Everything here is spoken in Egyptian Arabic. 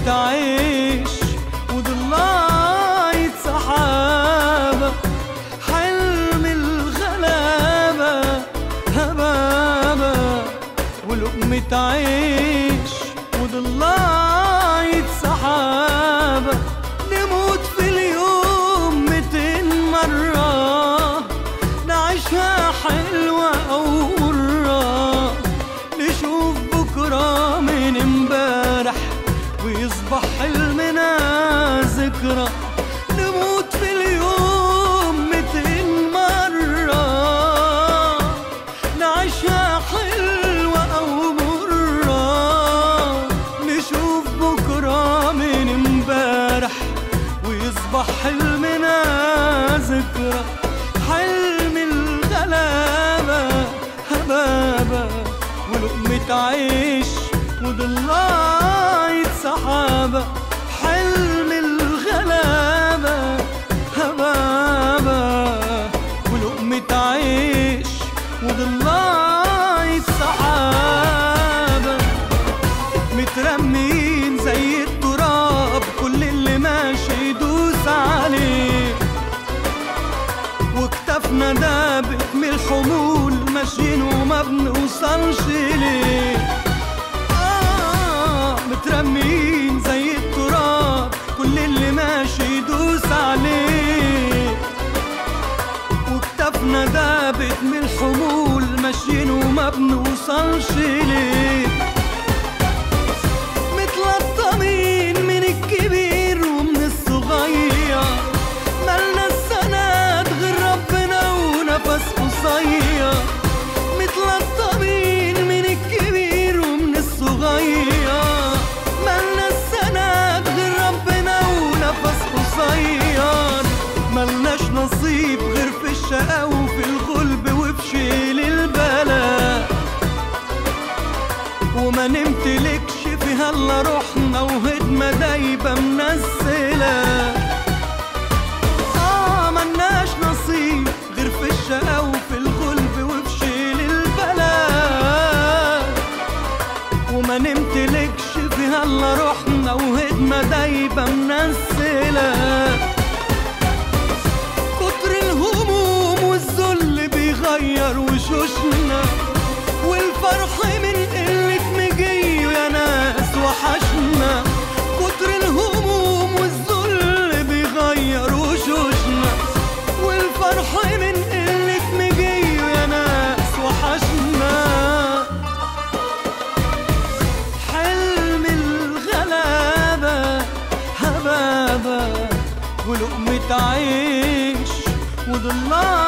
ولقمة عيش وضلاية سحابة حلم الغلابة هبابة ولقمة عيش وضلاية سحابة نموت في اليوم ميتين مرة نعيشها حلوة أو مرة نشوف بكرة من امبارح ويصبح حلمنا ذكرى نموت في اليوم ميتين مرة نعيشها حلوة أو مرة نشوف بكرة من امبارح ويصبح حلمنا ذكرى حلم الغلابة هبابة ولقمة عيش وضلاية سحابة حلم الغلابة هبابة ولقمة عيش وضلاية سحابة مترمين زي التراب كل اللي ماشي يدوس عليه وكتفنا دابت من الحمول ماشيين وما بنوصلش ليه آه مترمين زي التراب كل اللي ماشي يدوس عليه وكتفنا دابت من الحمول ماشيين وما بنوصلش ليه متلطمين من الكبير ومن الصغير مالنا السند غير ربنا ونفس قصير متلطمين من الكبير ومن الصغير مالنا السند غير ربنا ونفس قصير ملناش نصيب غير في الشقا وفي الغلب وفي شيل البلاء وما نمتلكش فيها الا روحنا وهدمة دايبة منزلة اه ملناش نصيب غير في الشقا وفي الغلب وفي شيل البلاء وما نمتلكش فيها الا روحنا وهدمة دايبة منزلة كتر الهموم والذل بيغير وشوشنا والفرح من قلة مجي يا ناس وحشنا كتر الهموم والذل بيغير وشوشنا والفرح من قلة مجي يا ناس وحشنا حلم الغلابة هبابة ولقمة عيش وضلال